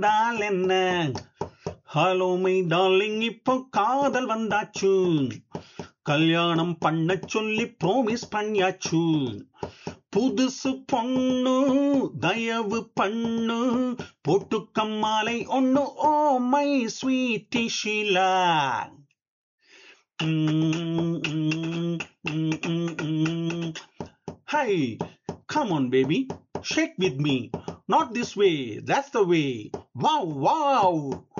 டால் என்ன hello my darling இப்போ காதல் வந்தாச்சு கல்யாணம் பண்ண சொல்லி ப்ரோமிஸ் பண்ணியாச்சு புதுசு பொண்ணு தயவு பண்ணு போட்டு கம்மாலை ஒண்ணு oh my sweet Sheela Hey, come on, baby. Shake with me. Not this way. That's the way. Wow, wow.